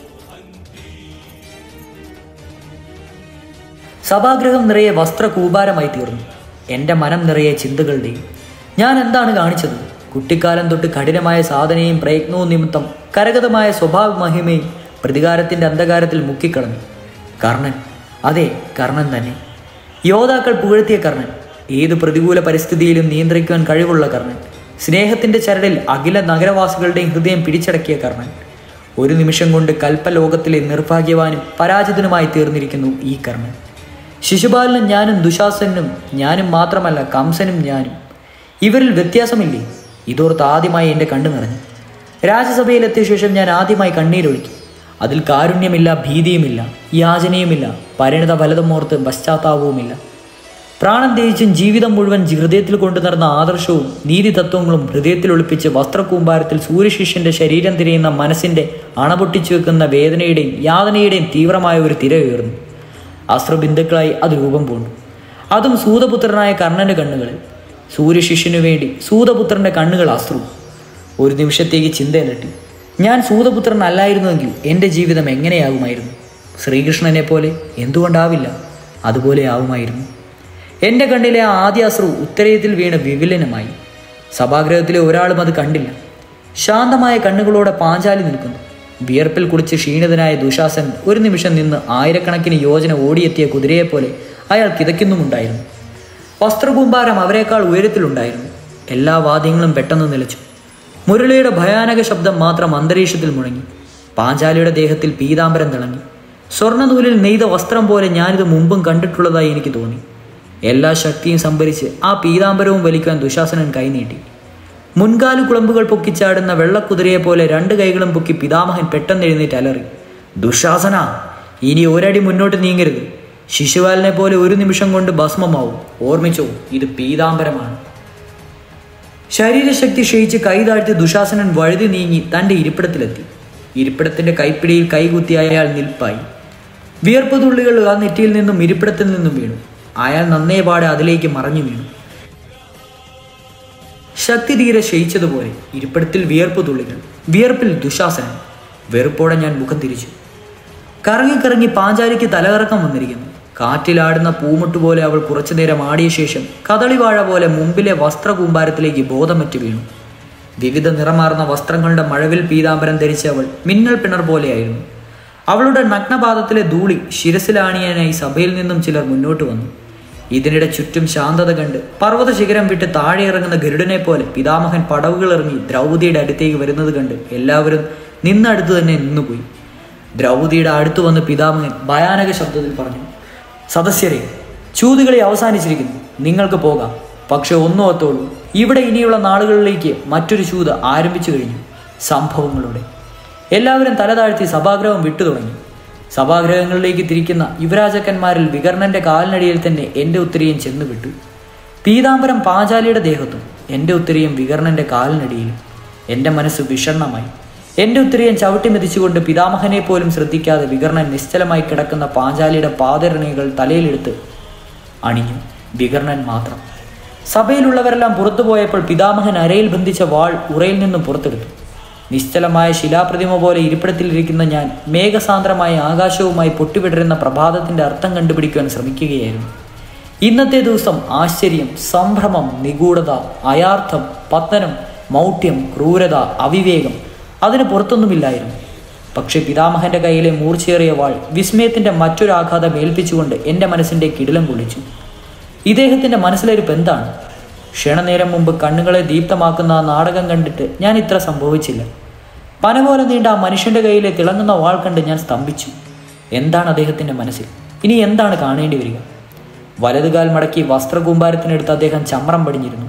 സഭാഗ്രഹം നിറയെ വസ്ത്രകൂപാരമായി തീർന്നു എൻ്റെ മനം നിറയെ ചിന്തകളുടെയും ഞാൻ എന്താണ് കാണിച്ചത് കുട്ടിക്കാലം തൊട്ട് കഠിനമായ സാധനയും പ്രയത്നവും നിമിത്തം കരഗതമായ സ്വഭാവ മഹിമയും പ്രതികാരത്തിൻ്റെ അന്ധകാരത്തിൽ മുക്കിക്കളഞ്ഞു കർണൻ അതെ കർണൻ തന്നെ യോദ്ധാക്കൾ പുകഴ്ത്തിയ കർണൻ ഏത് പ്രതികൂല പരിസ്ഥിതിയിലും നിയന്ത്രിക്കുവാൻ കഴിവുള്ള കർണൻ സ്നേഹത്തിൻ്റെ ചരടിൽ അഖില നഗരവാസികളുടെയും ഹൃദയം പിടിച്ചടക്കിയ കർണൻ ഒരു നിമിഷം കൊണ്ട് കൽപ്പലോകത്തിലെ നിർഭാഗ്യവാനും പരാജിതനുമായി തീർന്നിരിക്കുന്നു ഈ കർണൻ ശിശുപാലനും ഞാനും ദുശാസനും ഞാനും മാത്രമല്ല കംസനും ഞാനും ഇവരിൽ വ്യത്യാസമില്ലേ ഇതോർത്ത് ആദ്യമായി എൻ്റെ കണ്ണു നിറഞ്ഞു രാജ്യസഭയിലെത്തിയ ശേഷം ഞാൻ ആദ്യമായി കണ്ണീരൊഴുക്കി അതിൽ കാരുണ്യമില്ല ഭീതിയുമില്ല യാചനയുമില്ല പരിണിത ഫലതമോർത്ത് പശ്ചാത്താപവുമില്ല പ്രാണൻ ത്യജിച്ചും ജീവിതം മുഴുവൻ ഹൃദയത്തിൽ കൊണ്ടു നടന്ന ആദർശവും നീതിതത്വങ്ങളും ഹൃദയത്തിൽ ഒളിപ്പിച്ച് വസ്ത്രക്കൂമ്പാരത്തിൽ സൂര്യശിഷ്യന്റെ ശരീരം തിരയുന്ന മനസ്സിന്റെ അണപൊട്ടിച്ചു വെക്കുന്ന വേദനയുടെയും യാതനയുടെയും തീവ്രമായ ഒരു തിര ഉയർന്നു അസ്ത്രബിന്ദുക്കളായി അത് രൂപം പൂണ്ടു അതും സൂതപുത്രനായ കർണന്റെ കണ്ണുകളിൽ സൂര്യശിഷ്യനു വേണ്ടി സൂതപുത്രന്റെ കണ്ണുകൾ അശ്രു ഒരു നിമിഷത്തേക്ക് ചിന്തയലട്ടി ഞാൻ സൂതപുത്രൻ അല്ലായിരുന്നുവെങ്കിൽ എൻ്റെ ജീവിതം എങ്ങനെയാകുമായിരുന്നു ശ്രീകൃഷ്ണനെ പോലെ എന്തുകൊണ്ടാവില്ല അതുപോലെ ആവുമായിരുന്നു എൻ്റെ കണ്ണിലെ ആ ആദ്യ അശ്രു ഉത്തരയത്തിൽ വീണ് വിവിലനമായി സഭാഗ്രഹത്തിലെ ഒരാളും അത് കണ്ടില്ല ശാന്തമായ കണ്ണുകളോടെ പാഞ്ചാലി നിൽക്കുന്നു വിയർപ്പിൽ കുളിച്ച് ക്ഷീണിതനായ ദുശാസൻ ഒരു നിമിഷം നിന്ന് ആയിരക്കണക്കിന് യോജന ഓടിയെത്തിയ കുതിരയെപ്പോലെ അയാൾ കിതയ്ക്കുന്നുമുണ്ടായിരുന്നു വസ്ത്രകൂമ്പാരം അവരെക്കാൾ ഉയരത്തിലുണ്ടായിരുന്നു എല്ലാ വാദ്യങ്ങളും പെട്ടെന്ന് നിലച്ചു മുരളിയുടെ ഭയാനക ശബ്ദം മാത്രം അന്തരീക്ഷത്തിൽ മുഴങ്ങി പാഞ്ചാലിയുടെ ദേഹത്തിൽ പീതാംബരം തിളങ്ങി സ്വർണ്ണനൂലിൽ നെയ്ത വസ്ത്രം പോലെ ഞാനിത് മുമ്പും കണ്ടിട്ടുള്ളതായി എനിക്ക് തോന്നി എല്ലാ ശക്തിയും സംഭരിച്ച് ആ പീതാംബരവും വലിക്കാൻ ദുശാസനൻ കൈനീട്ടി മുൻകാലു കുളമ്പുകൾ പൊക്കിച്ചാടുന്ന വെള്ളക്കുതിരയെ പോലെ രണ്ട് കൈകളും പൊക്കി പിതാമഹൻ പെട്ടെന്ന് എഴുന്നേറ്റ് അലറി ദുശാസന ഇനി ഒരടി മുന്നോട്ട് നീങ്ങരുത് ശിശുപാലനെ പോലെ ഒരു നിമിഷം കൊണ്ട് ഭസ്മമാവും ഓർമ്മിച്ചോ ഇത് പീതാംബരമാണ് ശരീരശക്തി ക്ഷയിച്ച് കൈ താഴ്ത്തി ദുശാസനൻ വഴുതി നീങ്ങി തൻ്റെ ഇരിപ്പിടത്തിലെത്തി ഇരിപ്പിടത്തിന്റെ കൈപ്പിടിയിൽ കൈകുത്തി അയാൾ നിൽപ്പായി വിയർപ്പ് തുള്ളികൾ ആ നെറ്റിയിൽ നിന്നും ഇരിപ്പിടത്തിൽ നിന്നും വീണു അയാൾ നന്നേ പാടെ അതിലേക്ക് മറഞ്ഞു വീണു ശക്തി തീരെ ക്ഷയിച്ചതുപോലെ ഇരിപ്പിടത്തിൽ വിയർപ്പ് തുള്ളികൾ വിയർപ്പിൽ ദുശാസനം വെറുപ്പോടെ ഞാൻ മുഖം തിരിച്ചു കറങ്ങി കറങ്ങി പാഞ്ചാലിക്ക് തലകറക്കം വന്നിരിക്കുന്നു കാറ്റിലാടുന്ന പൂമുട്ട് പോലെ അവൾ കുറച്ചു നേരം ആടിയ ശേഷം കദളിവാഴ പോലെ മുമ്പിലെ വസ്ത്രകൂമ്പാരത്തിലേക്ക് ബോധമറ്റ് വീണു വിവിധ നിറമാർന്ന വസ്ത്രങ്ങളുടെ മഴവിൽ പീതാംബരം ധരിച്ച അവൾ മിന്നൽ പിണർ പോലെയായിരുന്നു അവളുടെ നഗ്നപാദത്തിലെ ധൂളി ശിരസിലാണിയാനായി സഭയിൽ നിന്നും ചിലർ മുന്നോട്ട് വന്നു ഇതിനിടെ ചുറ്റും ശാന്തത കണ്ട് പർവ്വത ശിഖരം വിട്ട് താഴെ ഇറങ്ങുന്ന ഗരുഡനെ പോലെ പിതാമഹൻ പടവുകൾ ഇറങ്ങി ദ്രൗപദിയുടെ അടുത്തേക്ക് വരുന്നത് കണ്ട് എല്ലാവരും നിന്നടുത്ത് തന്നെ നിന്നുപോയി ദ്രൗപദിയുടെ അടുത്ത് വന്ന് പിതാമഹൻ ഭയാനക ശബ്ദത്തിൽ പറഞ്ഞു സദസ്യരെ ചൂതുകളി അവസാനിച്ചിരിക്കുന്നു നിങ്ങൾക്ക് പോകാം പക്ഷെ ഒന്നും ഒത്തോളൂ ഇവിടെ ഇനിയുള്ള നാളുകളിലേക്ക് മറ്റൊരു ചൂത് ആരംഭിച്ചു കഴിഞ്ഞു സംഭവങ്ങളുടെ എല്ലാവരും തലതാഴ്ത്തി സഭാഗ്രഹം വിട്ടു തുടങ്ങി സഭാഗ്രഹങ്ങളിലേക്ക് തിരിക്കുന്ന യുവരാജക്കന്മാരിൽ വികർണന്റെ കാലിനടിയിൽ തന്നെ എൻ്റെ ഉത്തരീയം ചെന്നു വിട്ടു പീതാംബരം പാഞ്ചാലിയുടെ ദേഹത്തും എൻ്റെ ഉത്തരീയം വികർണന്റെ കാലിനടിയിലും എൻ്റെ മനസ്സ് വിഷണ്ണമായി എൻ്റെ ഉത്തരീയം ചവിട്ടി മെതിച്ചുകൊണ്ട് പിതാമഹനെ പോലും ശ്രദ്ധിക്കാതെ വികർണൻ നിശ്ചലമായി കിടക്കുന്ന പാഞ്ചാലിയുടെ പാദരണികൾ തലയിലെടുത്ത് അണിഞ്ഞു വികർണൻ മാത്രം സഭയിലുള്ളവരെല്ലാം പുറത്തു പോയപ്പോൾ പിതാമഹൻ അരയിൽ ബന്ധിച്ച വാൾ ഉറയിൽ നിന്നും പുറത്തെടുത്തു നിശ്ചലമായ ശിലാപ്രതിമ പോലെ ഇരിപ്പിടത്തിലിരിക്കുന്ന ഞാൻ മേഘസാന്ദ്രമായ ആകാശവുമായി പൊട്ടിവിടരുന്ന പ്രഭാതത്തിന്റെ അർത്ഥം കണ്ടുപിടിക്കുവാൻ ശ്രമിക്കുകയായിരുന്നു ഇന്നത്തെ ദിവസം ആശ്ചര്യം സംഭ്രമം നിഗൂഢത അയാർത്ഥം പതനം മൗഢ്യം ക്രൂരത അവിവേകം അതിന് പുറത്തൊന്നുമില്ലായിരുന്നു പക്ഷെ പിതാമഹന്റെ കയ്യിലെ മൂർച്ചയേറിയ വാൾ വിസ്മയത്തിന്റെ മറ്റൊരു ആഘാതം ഏൽപ്പിച്ചുകൊണ്ട് എൻ്റെ മനസ്സിന്റെ കിടിലം കൊള്ളിച്ചു ഇദ്ദേഹത്തിന്റെ മനസ്സിലിരിപ്പ് എന്താണ് ക്ഷണനേരം മുമ്പ് കണ്ണുകളെ ദീപ്തമാക്കുന്ന ആ നാടകം കണ്ടിട്ട് ഞാൻ ഇത്ര സംഭവിച്ചില്ല പന പോലെ നീണ്ട ആ മനുഷ്യന്റെ കയ്യിലെ തിളങ്ങുന്ന വാൾ കണ്ട് ഞാൻ സ്തംഭിച്ചു എന്താണ് അദ്ദേഹത്തിന്റെ മനസ്സിൽ ഇനി എന്താണ് കാണേണ്ടി വരിക വലതുകാൽ മടക്കി വസ്ത്രകൂമ്പാരത്തിനെടുത്ത് അദ്ദേഹം ചമ്രം പടിഞ്ഞിരുന്നു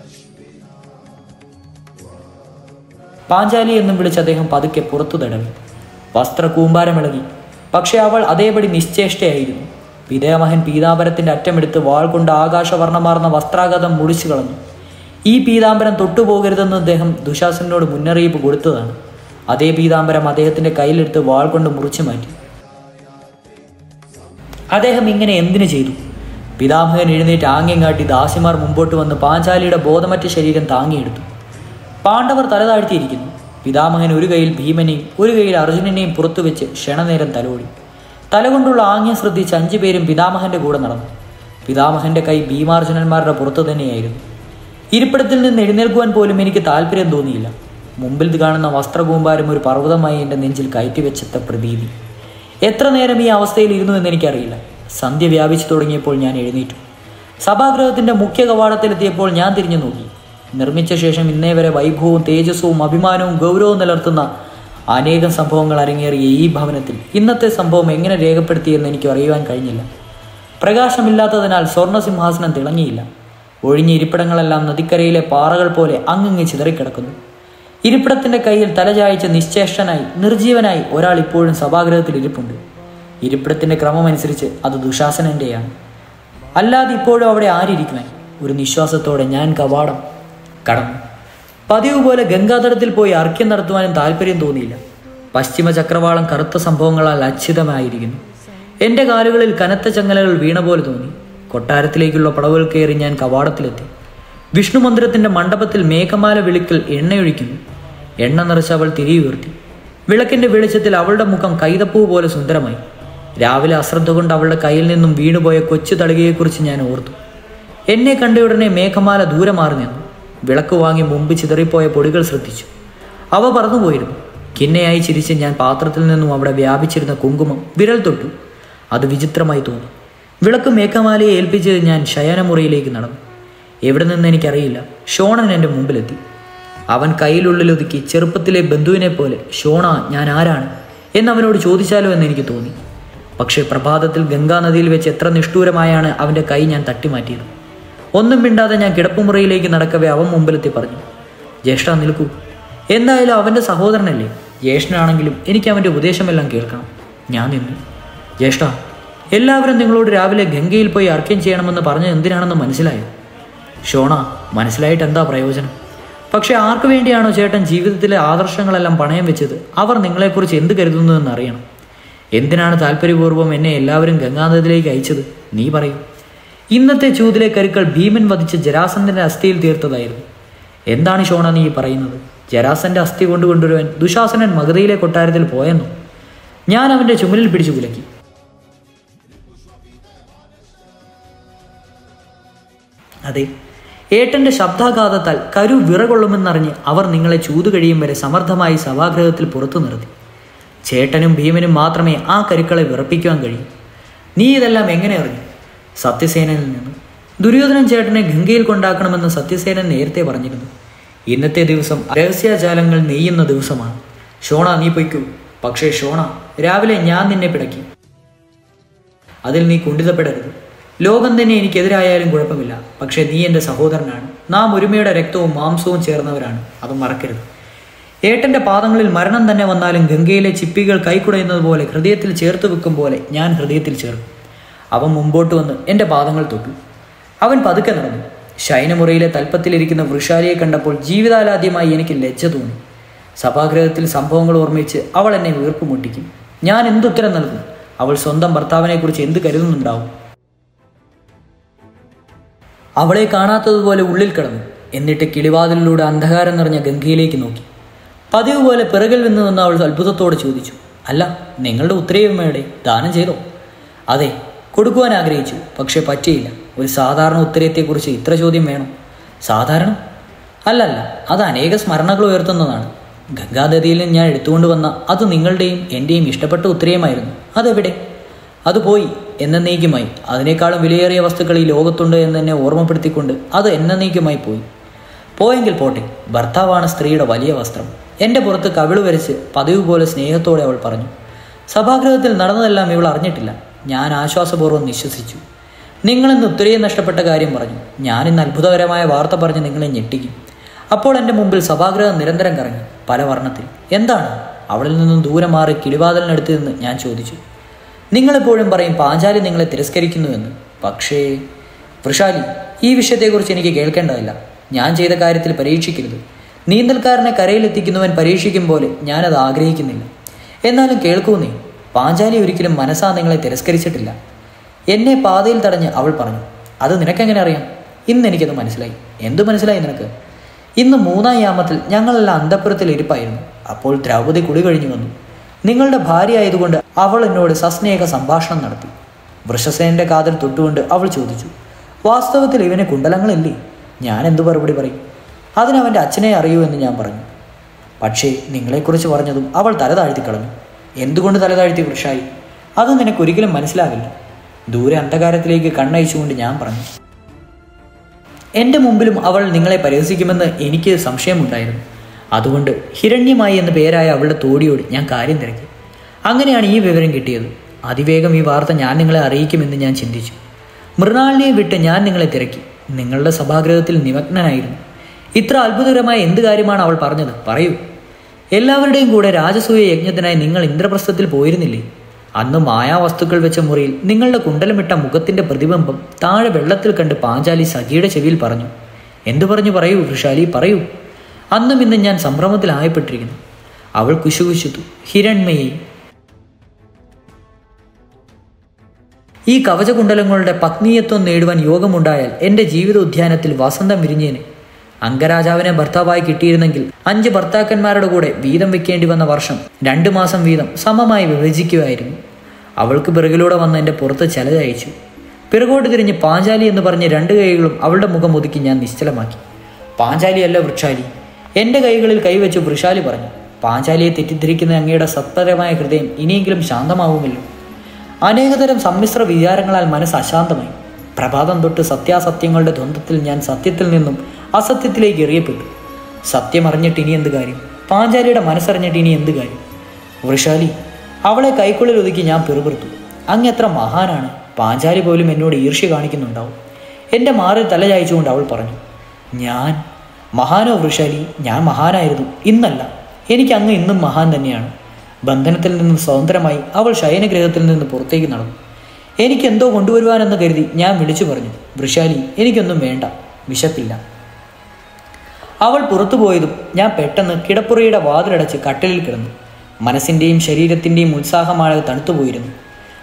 പാഞ്ചാലി എന്നും വിളിച്ച് അദ്ദേഹം പതുക്കെ പുറത്തു തടവി വസ്ത്രകൂമ്പാരമിളകി പക്ഷെ അവൾ അതേപടി നിശ്ചേഷ്ടയായിരുന്നു പിതാമഹൻ പീതാംബരത്തിന്റെ അറ്റമെടുത്ത് വാൾ കൊണ്ട് ആകാശവർണ്ണമാർന്ന വസ്ത്രാഘാതം മുടിച്ചു കളഞ്ഞു ഈ പീതാംബരം തൊട്ടുപോകരുതെന്ന് അദ്ദേഹം ദുശാസനോട് മുന്നറിയിപ്പ് കൊടുത്തതാണ് അതേ പീതാംബരം അദ്ദേഹത്തിന്റെ കയ്യിലെടുത്ത് വാൾ കൊണ്ട് മുറിച്ചു മാറ്റി അദ്ദേഹം ഇങ്ങനെ എന്തിനു ചെയ്തു പിതാമഹൻ എഴുന്നേറ്റ് ആംഗ്യം കാട്ടി ദാസിമാർ മുമ്പോട്ട് വന്ന് പാഞ്ചാലിയുടെ ബോധമറ്റ ശരീരം താങ്ങിയെടുത്തു പാണ്ഡവർ തലതാഴ്ത്തിയിരിക്കുന്നു പിതാമഹൻ ഒരു കൈയിൽ ഭീമനെയും ഒരു കൈയിൽ അർജുനനെയും പുറത്തു വെച്ച് ക്ഷണനേരം തലോടി തലകൊണ്ടുള്ള ആംഗ്യം ശ്രദ്ധിച്ച് അഞ്ചു പേരും പിതാമഹന്റെ കൂടെ നടന്നു പിതാമഹന്റെ കൈ ഭീമാർജുനന്മാരുടെ പുറത്തു തന്നെയായിരുന്നു ഇരിപ്പിടത്തിൽ നിന്ന് എഴുന്നേൽക്കുവാൻ പോലും എനിക്ക് താല്പര്യം തോന്നിയില്ല മുമ്പിൽ കാണുന്ന വസ്ത്രകൂമ്പാരം ഒരു പർവ്വതമായി എൻ്റെ നെഞ്ചിൽ കയറ്റിവെച്ചത്ത പ്രതീതി എത്ര നേരം ഈ അവസ്ഥയിൽ ഇരുന്നു എന്ന് എനിക്കറിയില്ല സന്ധ്യ വ്യാപിച്ചു തുടങ്ങിയപ്പോൾ ഞാൻ എഴുന്നേറ്റു സഭാഗൃഹത്തിന്റെ മുഖ്യ കവാടത്തിലെത്തിയപ്പോൾ ഞാൻ തിരിഞ്ഞു നോക്കി നിർമ്മിച്ച ശേഷം ഇന്നേ വരെ വൈഭവവും തേജസ്സവും അഭിമാനവും ഗൗരവവും നിലർത്തുന്ന അനേകം സംഭവങ്ങൾ അരങ്ങേറിയ ഈ ഭവനത്തിൽ ഇന്നത്തെ സംഭവം എങ്ങനെ രേഖപ്പെടുത്തിയെന്ന് എനിക്ക് അറിയുവാൻ കഴിഞ്ഞില്ല പ്രകാശമില്ലാത്തതിനാൽ സ്വർണ്ണ സിംഹാസനം തിളങ്ങിയില്ല ഒഴിഞ്ഞ ഇരിപ്പിടങ്ങളെല്ലാം നദിക്കരയിലെ പാറകൾ പോലെ അങ്ങിങ്ങ് ചിതറിക്കിടക്കുന്നു ഇരിപ്പിടത്തിന്റെ കയ്യിൽ തലചായ്ച്ച് നിശ്ചേഷ്ടനായി നിർജീവനായി ഒരാൾ ഇപ്പോഴും സഭാഗ്രഹത്തിൽ ഇരിപ്പുണ്ട് ഇരിപ്പിടത്തിന്റെ ക്രമമനുസരിച്ച് അത് ദുശാസനന്റെയാണ് അല്ലാതെ ഇപ്പോഴും അവിടെ ആരിയ്ക്കുവാൻ ഒരു നിശ്വാസത്തോടെ ഞാൻ കവാടം കടന്നു പതിവ് പോലെ ഗംഗാതടത്തിൽ പോയി അർക്യം നടത്തുവാനും താല്പര്യം തോന്നിയില്ല പശ്ചിമ ചക്രവാളം കറുത്ത സംഭവങ്ങളാൽ അച്ഛിതമായിരിക്കുന്നു എൻ്റെ കാലുകളിൽ കനത്ത ചങ്ങലകൾ വീണ പോലെ തോന്നി കൊട്ടാരത്തിലേക്കുള്ള പടവുകൾ കയറി ഞാൻ കവാടത്തിലെത്തി വിഷ്ണു മന്ദിരത്തിന്റെ മണ്ഡപത്തിൽ മേഘമാല വിളിക്കൽ എണ്ണയൊഴിക്കുന്നു എണ്ണ നിറച്ച് അവൾ തിരി ഉയർത്തി വിളക്കിന്റെ വെളിച്ചത്തിൽ അവളുടെ മുഖം കൈതപ്പൂ പോലെ സുന്ദരമായി രാവിലെ അശ്രദ്ധ കൊണ്ട് അവളുടെ കയ്യിൽ നിന്നും വീണുപോയ കൊച്ചു തളികയെക്കുറിച്ച് ഞാൻ ഓർത്തു എന്നെ കണ്ടയുടനെ മേഘമാല ദൂരെ മാറി നിന്നു വിളക്ക് വാങ്ങി മുമ്പ് ചിതറിപ്പോയ പൊടികൾ ശ്രദ്ധിച്ചു അവ പറന്നുപോയിരുന്നു കിന്നയായി ചിരിച്ച് ഞാൻ പാത്രത്തിൽ നിന്നും അവിടെ വ്യാപിച്ചിരുന്ന കുങ്കുമം വിരൽ തൊട്ടു അത് വിചിത്രമായി തോന്നി വിളക്ക് മേഘമാലയെ ഏൽപ്പിച്ച് ഞാൻ ശയനമുറിയിലേക്ക് നടന്നു എവിടെ നിന്ന് എനിക്കറിയില്ല ഷോണൻ എൻ്റെ മുമ്പിലെത്തി അവൻ കയ്യിലുള്ളിലൊതുക്കി ചെറുപ്പത്തിലെ ബന്ധുവിനെ പോലെ ഷോണ ഞാൻ ആരാണ് എന്നവനോട് ചോദിച്ചാലോ എന്ന് എനിക്ക് തോന്നി പക്ഷേ പ്രഭാതത്തിൽ ഗംഗാനദിയിൽ വെച്ച് എത്ര നിഷ്ഠൂരമായാണ് അവൻ്റെ കൈ ഞാൻ തട്ടിമാറ്റിയത് ഒന്നും മിണ്ടാതെ ഞാൻ കിടപ്പുമുറിയിലേക്ക് നടക്കവേ അവൻ മുമ്പിലെത്തി പറഞ്ഞു ജ്യേഷ്ഠ നിൽക്കൂ എന്തായാലും അവൻ്റെ സഹോദരനല്ലേ ജ്യേഷ്ഠനാണെങ്കിലും എനിക്ക് അവൻ്റെ ഉപദേശമെല്ലാം കേൾക്കണം ഞാൻ നിന്നു ജ്യേഷ്ഠ എല്ലാവരും നിങ്ങളോട് രാവിലെ ഗംഗയിൽ പോയി അർക്യം ചെയ്യണമെന്ന് പറഞ്ഞത് എന്തിനാണെന്ന് മനസ്സിലായോ ഷോണ മനസ്സിലായിട്ട് എന്താ പ്രയോജനം പക്ഷെ ആർക്കു വേണ്ടിയാണോ ചേട്ടൻ ജീവിതത്തിലെ ആദർശങ്ങളെല്ലാം പണയം വെച്ചത് അവർ നിങ്ങളെക്കുറിച്ച് എന്ത് കരുതുന്നുവെന്ന് അറിയണം എന്തിനാണ് താല്പര്യപൂർവ്വം എന്നെ എല്ലാവരും ഗംഗാനദിയിലേക്ക് അയച്ചത് നീ പറയൂ ഇന്നത്തെ ചൂതിലെ കരുക്കൾ ഭീമൻ വധിച്ച് ജരാസന്ധന്റെ അസ്ഥിയിൽ തീർത്തതായിരുന്നു എന്താണ് ഷോണ നീ ഈ പറയുന്നത് ജരാസന്റെ അസ്ഥി കൊണ്ട് കൊണ്ടുവരുവാൻ ദുശാസനൻ മഗധയിലെ കൊട്ടാരത്തിൽ പോയെന്നു ഞാൻ അവന്റെ ചുമലിൽ പിടിച്ചു കുലക്കി അതെ ഏട്ടന്റെ ശബ്ദാഘാതത്താൽ കരു വിറകൊള്ളുമെന്നറിഞ്ഞ് അവർ നിങ്ങളെ ചൂതു കഴിയും വരെ സമർത്ഥമായി സഭാഗ്രഹത്തിൽ പുറത്തു നിർത്തി ചേട്ടനും ഭീമനും മാത്രമേ ആ കരുക്കളെ വിറപ്പിക്കുവാൻ കഴിയൂ നീ ഇതെല്ലാം എങ്ങനെ അറിഞ്ഞു സത്യസേനനിൽ നിന്ന് ദുര്യോധനൻ ചേട്ടനെ ഗംഗയിൽ കൊണ്ടാക്കണമെന്ന് സത്യസേനൻ നേരത്തെ പറഞ്ഞിരുന്നു ഇന്നത്തെ ദിവസം രഹസ്യജാലങ്ങൾ നെയ്യുന്ന ദിവസമാണ് ഷോണ നീ പൊയ്ക്കൂ പക്ഷേ ഷോണ രാവിലെ ഞാൻ നിന്നെ പിടക്കി അതിൽ നീ കുണ്ഠിതപ്പെടരുത് ലോകം തന്നെ എനിക്കെതിരായാലും കുഴപ്പമില്ല പക്ഷേ നീ എൻ്റെ സഹോദരനാണ് നാം ഒരുമയുടെ രക്തവും മാംസവും ചേർന്നവരാണ് അത് മറക്കരുത് ഏട്ടന്റെ പാദങ്ങളിൽ മരണം തന്നെ വന്നാലും ഗംഗയിലെ ചിപ്പികൾ കൈക്കുടയുന്നത് പോലെ ഹൃദയത്തിൽ ചേർത്ത് വെക്കും പോലെ ഞാൻ ഹൃദയത്തിൽ ചേർക്കും അവൻ മുമ്പോട്ട് വന്ന് എൻ്റെ പാദങ്ങൾ തൊട്ടു അവൻ പതുക്കെ നടന്നു ശയനമുറിയിലെ തൽപ്പത്തിലിരിക്കുന്ന വൃഷാലിയെ കണ്ടപ്പോൾ ജീവിതാലാദ്യമായി എനിക്ക് ലജ്ജ തോന്നി സഭാഗ്രഹത്തിൽ സംഭവങ്ങൾ ഓർമ്മിച്ച് അവൾ എന്നെ വീർപ്പ് മുട്ടിക്കും ഞാൻ എന്തുത്തരം നൽകും അവൾ സ്വന്തം ഭർത്താവിനെക്കുറിച്ച് എന്ത് കരുതുന്നുണ്ടാവും അവളെ കാണാത്തതുപോലെ ഉള്ളിൽ കിടന്നു എന്നിട്ട് കിളിവാതിലിലൂടെ അന്ധകാരം നിറഞ്ഞ ഗംഗയിലേക്ക് നോക്കി പതിവ് പോലെ പിറകിൽ നിന്ന് നിന്ന് അവൾ അത്ഭുതത്തോടെ ചോദിച്ചു അല്ല നിങ്ങളുടെ ഉത്തരേയമ്മയുടെ ദാനം ചെയ്തോ അതെ കൊടുക്കുവാൻ ആഗ്രഹിച്ചു പക്ഷേ പറ്റിയില്ല ഒരു സാധാരണ ഉത്തരയത്തെക്കുറിച്ച് ഇത്ര ചോദ്യം വേണം സാധാരണ അല്ലല്ല അത് അനേക സ്മരണകൾ ഉയർത്തുന്നതാണ് ഗംഗാനദിയിൽ ഞാൻ എടുത്തുകൊണ്ട് വന്ന അത് നിങ്ങളുടെയും എൻ്റെയും ഇഷ്ടപ്പെട്ട ഉത്തരയമായിരുന്നു അതെവിടെ അത് പോയി എന്നേക്കുമായി അതിനേക്കാളും വിലയേറിയ വസ്തുക്കൾ ഈ ലോകത്തുണ്ട് എന്ന് എന്നെ ഓർമ്മപ്പെടുത്തിക്കൊണ്ട് അത് എന്നേക്കുമായി പോയി പോയെങ്കിൽ പോട്ടെ ഭർത്താവാണ് സ്ത്രീയുടെ വലിയ വസ്ത്രം എൻ്റെ പുറത്ത് കവിള് വരച്ച് പതിവ് പോലെ സ്നേഹത്തോടെ അവൾ പറഞ്ഞു സഭാഗൃഹത്തിൽ നടന്നതെല്ലാം ഇവൾ അറിഞ്ഞിട്ടില്ല ഞാൻ ആശ്വാസപൂർവ്വം നിശ്വസിച്ചു നിങ്ങളിന്ന് ഉത്തരയെ നഷ്ടപ്പെട്ട കാര്യം പറഞ്ഞു ഞാൻ ഇന്ന് അത്ഭുതകരമായ വാർത്ത പറഞ്ഞ് നിങ്ങളെ ഞെട്ടിക്കും അപ്പോൾ എൻ്റെ മുമ്പിൽ സഭാഗ്രഹം നിരന്തരം കറങ്ങി പല വർണ്ണത്തിൽ എന്താണ് അവളിൽ നിന്നും ദൂരെ മാറി കിളിവാതിലിനടുത്ത് നിന്ന് ഞാൻ ചോദിച്ചു നിങ്ങളെപ്പോഴും പറയും പാഞ്ചാലി നിങ്ങളെ തിരസ്കരിക്കുന്നുവെന്ന് പക്ഷേ വൃഷാലി ഈ വിഷയത്തെക്കുറിച്ച് എനിക്ക് കേൾക്കേണ്ടതില്ല ഞാൻ ചെയ്ത കാര്യത്തിൽ പരീക്ഷിക്കരുത് നീന്തൽക്കാരനെ കരയിലെത്തിക്കുന്നവൻ പരീക്ഷിക്കും പോലെ ഞാനത് ആഗ്രഹിക്കുന്നില്ല എന്നാലും കേൾക്കൂ നീ പാഞ്ചാലി ഒരിക്കലും മനസ്സാ നിങ്ങളെ തിരസ്കരിച്ചിട്ടില്ല എന്നെ പാതയിൽ തടഞ്ഞ് അവൾ പറഞ്ഞു അത് നിനക്കെങ്ങനെ അറിയാം ഇന്ന് എനിക്കത് മനസ്സിലായി എന്തു മനസ്സിലായി നിനക്ക് ഇന്ന് മൂന്നാം യാമത്തിൽ ഞങ്ങളെല്ലാം അന്തപ്പുരത്തിൽ ഇരിപ്പായിരുന്നു അപ്പോൾ ദ്രൗപദി കുളി കഴിഞ്ഞു വന്നു നിങ്ങളുടെ ഭാര്യ ആയതുകൊണ്ട് അവൾ എന്നോട് സസ്നേഹ സംഭാഷണം നടത്തി വൃഷസേനന്റെ കാതിൽ തൊട്ടുകൊണ്ട് അവൾ ചോദിച്ചു വാസ്തവത്തിൽ ഇവന് കുണ്ടലങ്ങളില്ലേ ഞാൻ എന്തു മറുപടി പറയും അതിനവൻ്റെ അച്ഛനെ അറിയൂ എന്ന് ഞാൻ പറഞ്ഞു പക്ഷേ നിങ്ങളെക്കുറിച്ച് പറഞ്ഞതും അവൾ തല താഴ്ത്തി കളഞ്ഞു എന്തുകൊണ്ട് തല താഴ്ത്തി വൃഷായി അത് നിനക്കൊരിക്കലും മനസ്സിലാകില്ല ദൂരെ അന്ധകാരത്തിലേക്ക് കണ്ണയച്ചുകൊണ്ട് ഞാൻ പറഞ്ഞു എൻ്റെ മുമ്പിലും അവൾ നിങ്ങളെ പരിഹസിക്കുമെന്ന് എനിക്ക് സംശയമുണ്ടായിരുന്നു അതുകൊണ്ട് ഹിരണ്യമായി എന്ന പേരായ അവളുടെ തോടിയോട് ഞാൻ കാര്യം തിരക്കി അങ്ങനെയാണ് ഈ വിവരം കിട്ടിയത് അതിവേഗം ഈ വാർത്ത ഞാൻ നിങ്ങളെ അറിയിക്കുമെന്ന് ഞാൻ ചിന്തിച്ചു മൃണാളിനെ വിട്ട് ഞാൻ നിങ്ങളെ തിരക്കി നിങ്ങളുടെ സഭാഗ്രഹത്തിൽ നിമഗ്നനായിരുന്നു ഇത്ര അത്ഭുതകരമായ എന്ത് കാര്യമാണ് അവൾ പറഞ്ഞത് പറയൂ എല്ലാവരുടെയും കൂടെ രാജസൂയ യജ്ഞത്തിനായി നിങ്ങൾ ഇന്ദ്രപ്രസ്ഥത്തിൽ പോയിരുന്നില്ലേ അന്ന് മായാവസ്തുക്കൾ വെച്ച മുറിയിൽ നിങ്ങളുടെ കുണ്ടലമിട്ട മുഖത്തിന്റെ പ്രതിബിംബം താഴെ വെള്ളത്തിൽ കണ്ട് പാഞ്ചാലി സഖിയുടെ ചെവിയിൽ പറഞ്ഞു എന്തു പറഞ്ഞു പറയൂ വൃഷാലി പറയൂ അന്നും ഇന്നും ഞാൻ സംഭ്രമത്തിലായപ്പെട്ടിരിക്കുന്നു അവൾ കുശുകുശുത്തു ഹിരൺമയെ ഈ കവചകുണ്ടലങ്ങളുടെ പത്നീയത്വം നേടുവാൻ യോഗമുണ്ടായാൽ എൻ്റെ ജീവിത ഉദ്യാനത്തിൽ വസന്തം വിരിഞ്ഞേനെ അംഗരാജാവിനെ ഭർത്താവായി കിട്ടിയിരുന്നെങ്കിൽ അഞ്ച് ഭർത്താക്കന്മാരുടെ കൂടെ വീതം വെക്കേണ്ടി വന്ന വർഷം രണ്ടു മാസം വീതം സമമായി വിഭജിക്കുമായിരുന്നു അവൾക്ക് പിറകിലൂടെ വന്ന് എൻ്റെ പുറത്ത് ചലതയച്ചു പിറകോട്ട് തിരിഞ്ഞ് പാഞ്ചാലി എന്ന് പറഞ്ഞ് രണ്ട് കൈകളും അവളുടെ മുഖം ഒതുക്കി ഞാൻ നിശ്ചലമാക്കി പാഞ്ചാലിയല്ല വൃക്ഷാലി എൻ്റെ കൈകളിൽ കൈവച്ച് വൃഷാലി പറഞ്ഞു പാഞ്ചാലിയെ തെറ്റിദ്ധരിക്കുന്ന അങ്ങയുടെ സത്പരമായ ഹൃദയം ഇനിയെങ്കിലും ശാന്തമാവുമല്ലോ അനേകതരം സമ്മിശ്ര വിചാരങ്ങളാൽ മനസ്സ് അശാന്തമായി പ്രഭാതം തൊട്ട് സത്യാസത്യങ്ങളുടെ ദ്വന്ദ്ത്തിൽ ഞാൻ സത്യത്തിൽ നിന്നും അസത്യത്തിലേക്ക് എറിയപ്പെട്ടു സത്യം അറിഞ്ഞിട്ട് ഇനി എന്ത് കാര്യം പാഞ്ചാലിയുടെ മനസ്സറിഞ്ഞിട്ട് ഇനി എന്ത് കാര്യം വൃഷാലി അവളെ കൈക്കുള്ളിൽ ഒതുക്കി ഞാൻ പിറുപിറുത്തു അങ്ങ് എത്ര മഹാനാണ് പാഞ്ചാലി പോലും എന്നോട് ഈർഷ്യ കാണിക്കുന്നുണ്ടാവും എൻ്റെ മാറിൽ തല ചായച്ചുകൊണ്ട് അവൾ പറഞ്ഞു ഞാൻ മഹാനോ വൃഷാലി ഞാൻ മഹാനായിരുന്നു ഇന്നല്ല എനിക്ക് അങ്ങ് ഇന്നും മഹാൻ തന്നെയാണ് ബന്ധനത്തിൽ നിന്നും സ്വതന്ത്രമായി അവൾ ശയനഗ്രഹത്തിൽ നിന്ന് പുറത്തേക്ക് നടന്നു എനിക്കെന്തോ കൊണ്ടുവരുവാനെന്ന് കരുതി ഞാൻ വിളിച്ചു പറഞ്ഞു വൃഷാലി എനിക്കൊന്നും വേണ്ട വിശപ്പില്ല അവൾ പുറത്തു പോയതും ഞാൻ പെട്ടെന്ന് കിടപ്പുറയുടെ വാതിലടച്ച് കട്ടിലിൽ കിടന്നു മനസ്സിൻ്റെയും ശരീരത്തിൻ്റെയും ഉത്സാഹമാഴ തണുത്തുപോയിരുന്നു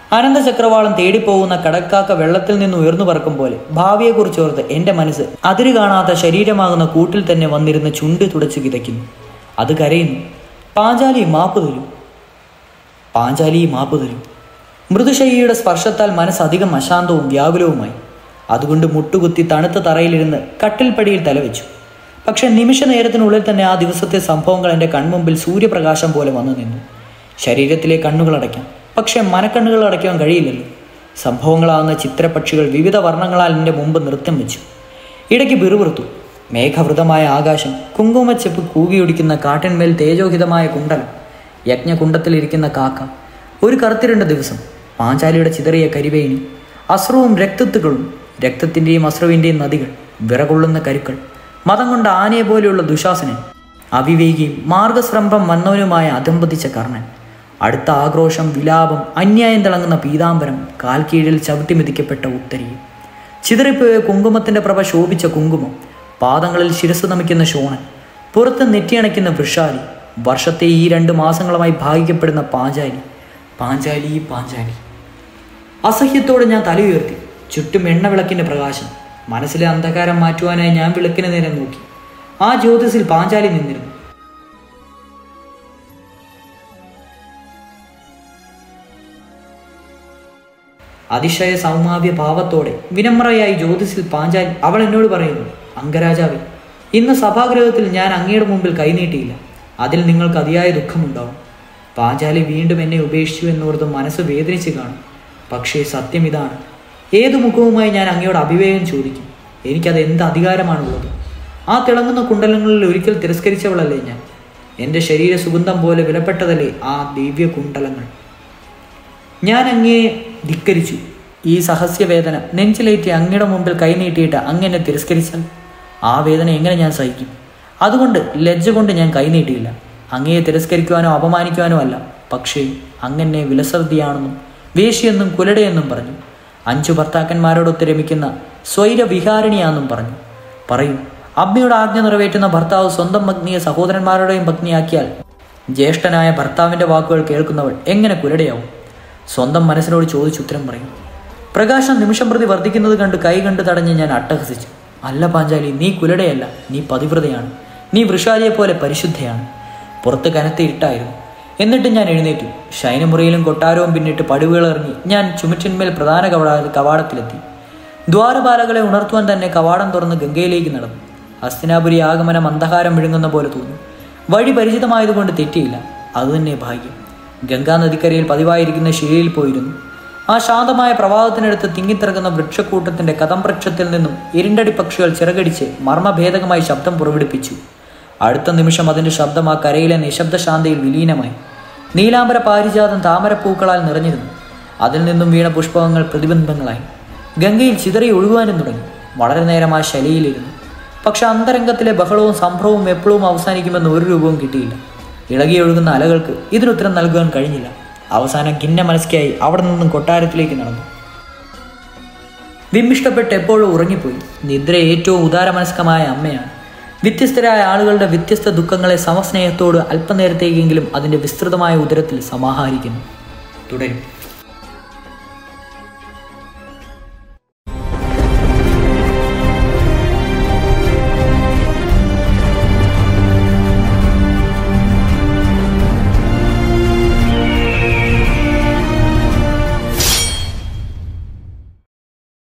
അനന്തചക്രവാളം തേടിപ്പോകുന്ന കടക്കാക്ക വെള്ളത്തിൽ നിന്ന് ഉയർന്നു പറക്കും പോലെ ഭാവിയെക്കുറിച്ചോർത്ത് എൻ്റെ മനസ്സ് അതിര് കാണാത്ത ശരീരമാകുന്ന കൂട്ടിൽ തന്നെ വന്നിരുന്ന് ചുണ്ട് തുടച്ച് കിതയ്ക്കുന്നു അത് കരയുന്നു പാഞ്ചാലി മാപ്പ് തരൂ പാഞ്ചാലി മാപ്പ് തരൂ മൃദുശയ്യയുടെ സ്പർശത്താൽ മനസ്സ് അധികം അശാന്തവും വ്യാകുലവുമായി അതുകൊണ്ട് മുട്ടുകുത്തി തണുത്ത തറയിലിരുന്ന് കട്ടിൽപ്പടിയിൽ തലവെച്ചു പക്ഷെ നിമിഷ നേരത്തിനുള്ളിൽ തന്നെ ആ ദിവസത്തെ സംഭവങ്ങൾ എൻ്റെ കൺമുമ്പിൽ സൂര്യപ്രകാശം പോലെ വന്നു നിന്നു ശരീരത്തിലെ കണ്ണുകൾ അടയ്ക്കാം പക്ഷെ മനക്കണ്ണുകൾ അടയ്ക്കാൻ കഴിയില്ലല്ലോ സംഭവങ്ങളാകുന്ന ചിത്രപക്ഷികൾ വിവിധ വർണ്ണങ്ങളാൽ എൻ്റെ മുമ്പ് നൃത്തം വെച്ചു ഇടയ്ക്ക് പിറുപിറുത്തു മേഘവൃതമായ ആകാശം കുങ്കുമച്ചെപ്പ് കൂകിയൊടിക്കുന്ന കാട്ടിന്മേൽ തേജോഹിതമായ കുണ്ടലം യജ്ഞകുണ്ടത്തിലിരിക്കുന്ന കാക്ക ഒരു കറുത്തിരണ്ട ദിവസം പാഞ്ചാലിയുടെ ചിതറിയ കരിവേണി അശ്രവും രക്തത്തുകളും രക്തത്തിൻ്റെയും അശ്രുവിൻ്റെയും നദികൾ വിറകൊള്ളുന്ന കരുക്കൾ മതം കൊണ്ട ആനയെ പോലെയുള്ള ദുശാസനൻ അവിവേകിയും മാർഗസ്രംഭം വന്നവനുമായ അധംപതിച്ച കർണൻ അടുത്ത ആക്രോശം വിലാപം അന്യായം തിളങ്ങുന്ന പീതാംബരം കാൽക്കീഴിൽ ചവിട്ടി മെതിക്കപ്പെട്ട ഉത്തരിയും ചിതറിപ്പോയ കുങ്കുമത്തിന്റെ പ്രഭ ശോഭിച്ച കുങ്കുമം പാദങ്ങളിൽ ശിരസ് നമിക്കുന്ന ശോണൻ പുറത്ത് നെറ്റിയണയ്ക്കുന്ന വൃഷാലി വർഷത്തെ ഈ രണ്ട് മാസങ്ങളുമായി ഭാഗിക്കപ്പെടുന്ന പാഞ്ചാലി പാഞ്ചാലി പാഞ്ചാലി അസഹ്യത്തോടെ ഞാൻ തല ഉയർത്തി ചുറ്റും എണ്ണവിളക്കിന്റെ പ്രകാശം മനസ്സിലെ അന്ധകാരം മാറ്റുവാനായി ഞാൻ വിളക്കിന് നേരെ നോക്കി ആ ജ്യോതിസിൽ പാഞ്ചാലി നിന്നിരുന്നു അതിശയ സൗമാവ്യ ഭാവത്തോടെ വിനമ്രയായി ജ്യോതിസിൽ പാഞ്ചാലി അവൾ എന്നോട് പറയുന്നു അംഗരാജാവേ ഇന്ന് സഭാഗ്രഹത്തിൽ ഞാൻ അങ്ങയുടെ മുമ്പിൽ കൈനീട്ടിയില്ല അതിൽ നിങ്ങൾക്ക് അതിയായ ദുഃഖമുണ്ടാവും പാഞ്ചാലി വീണ്ടും എന്നെ ഉപേക്ഷിച്ചു എന്നോർത്ത് മനസ്സ് വേദനിച്ച് കാണും പക്ഷേ സത്യം ഇതാണ് ഏതു മുഖവുമായി ഞാൻ അങ്ങയോട് അഭിവേകം ചോദിക്കും എനിക്കത് എന്ത് അധികാരമാണുള്ളത് ആ തിളങ്ങുന്ന കുണ്ടലങ്ങളിൽ ഒരിക്കൽ തിരസ്കരിച്ചവളല്ലേ ഞാൻ എൻ്റെ ശരീര സുഗന്ധം പോലെ വിലപ്പെട്ടതല്ലേ ആ ദിവ്യ കുണ്ടലങ്ങൾ ഞാൻ അങ്ങയെ ധിക്കരിച്ചു ഈ സഹസ്യവേദന നെഞ്ചിലേറ്റി അങ്ങയുടെ മുമ്പിൽ കൈനീട്ടിയിട്ട് അങ്ങനെ തിരസ്കരിച്ചാൽ ആ വേദന എങ്ങനെ ഞാൻ സഹിക്കും അതുകൊണ്ട് ലജ്ജ കൊണ്ട് ഞാൻ കൈനീട്ടിയില്ല അങ്ങയെ തിരസ്കരിക്കുവാനോ അപമാനിക്കുവാനോ അല്ല പക്ഷേ അങ്ങനെ വിലസർദിയാണെന്നും വേശിയെന്നും കുലടയെന്നും പറഞ്ഞു അഞ്ചു ഭർത്താക്കന്മാരോടൊത്ത് രമിക്കുന്ന സ്വൈരവിഹാരിണിയാണെന്നും പറഞ്ഞു പറയൂ അമ്മയുടെ ആജ്ഞ നിറവേറ്റുന്ന ഭർത്താവ് സ്വന്തം പത്നിയെ സഹോദരന്മാരുടെയും പത്നിയാക്കിയാൽ ജ്യേഷ്ഠനായ ഭർത്താവിൻ്റെ വാക്കുകൾ കേൾക്കുന്നവൾ എങ്ങനെ കുലടയാവും സ്വന്തം മനസ്സിനോട് ചോദിച്ചുത്തരം പറയും പ്രകാശം നിമിഷം പ്രതി വർദ്ധിക്കുന്നത് കണ്ട് കൈ കണ്ട് തടഞ്ഞ് ഞാൻ അട്ടഹസിച്ചു അല്ല പാഞ്ചാലി നീ കുലടയല്ല നീ പതിവ്രതയാണ് നീ വൃഷാലിയെ പോലെ പരിശുദ്ധയാണ് പുറത്ത് കനത്ത ഇട്ടായിരുന്നു എന്നിട്ട് ഞാൻ എഴുന്നേറ്റു ശയനമുറിയിലും കൊട്ടാരവും പിന്നിട്ട് പടിവുകളെറിഞ്ഞ് ഞാൻ ചുമറ്റിന്മേൽ പ്രധാന കവാട കവാടത്തിലെത്തി ദ്വാരപാലകളെ ഉണർത്തുവാൻ തന്നെ കവാടം തുറന്ന് ഗംഗയിലേക്ക് നടന്നു ഹസ്തിനാപുരി ആഗമനം അന്ധകാരം വിഴുങ്ങുന്ന പോലെ തോന്നി വഴി പരിചിതമായതുകൊണ്ട് തെറ്റിയില്ല അതുതന്നെ ഭാഗ്യം ഗംഗാ നദിക്കരയിൽ പതിവായിരിക്കുന്ന ശിലയിൽ പോയിരുന്നു ആ ശാന്തമായ പ്രവാഹത്തിനടുത്ത് തിങ്ങിത്തിറങ്ങുന്ന വൃക്ഷക്കൂട്ടത്തിന്റെ കഥംവൃക്ഷത്തിൽ നിന്നും ഇരുണ്ടടി പക്ഷികൾ ചിറകടിച്ച് മർമ്മഭേദകമായി ശബ്ദം പുറപ്പെടുപ്പിച്ചു അടുത്ത നിമിഷം അതിന്റെ ശബ്ദം ആ കരയിലെ നിശബ്ദ ശാന്തയിൽ വിലീനമായി നീലാംബര പാരിജാതം താമരപ്പൂക്കളാൽ നിറഞ്ഞിരുന്നു അതിൽ നിന്നും വീണ പുഷ്പങ്ങൾ പ്രതിബന്ധങ്ങളായി ഗംഗയിൽ ചിതറി ഒഴുകുവാനും തുടങ്ങി വളരെ നേരം ആ ശലിയിലിരുന്നു പക്ഷെ അന്തരംഗത്തിലെ ബഹളവും സംഭവവും എപ്പോഴും അവസാനിക്കുമെന്ന് ഒരു രൂപവും കിട്ടിയില്ല ഇളകി ഒഴുകുന്ന അലകൾക്ക് ഇതിനുത്തരം നൽകുവാൻ കഴിഞ്ഞില്ല അവസാനം ഖിന്ന മനസ്കായി അവിടെ നിന്നും കൊട്ടാരത്തിലേക്ക് നടന്നു വിമ്മിഷ്ടപ്പെട്ട് എപ്പോഴും ഉറങ്ങിപ്പോയി നിദ്ര ഏറ്റവും ഉദാരമനസ്കമായ അമ്മയാണ് വ്യത്യസ്തരായ ആളുകളുടെ വ്യത്യസ്ത ദുഃഖങ്ങളെ സമസ്നേഹത്തോട് അല്പനേരത്തേക്കെങ്കിലും അതിൻ്റെ വിസ്തൃതമായ ഉദരത്തിൽ സമാഹരിക്കുന്നു തുടരും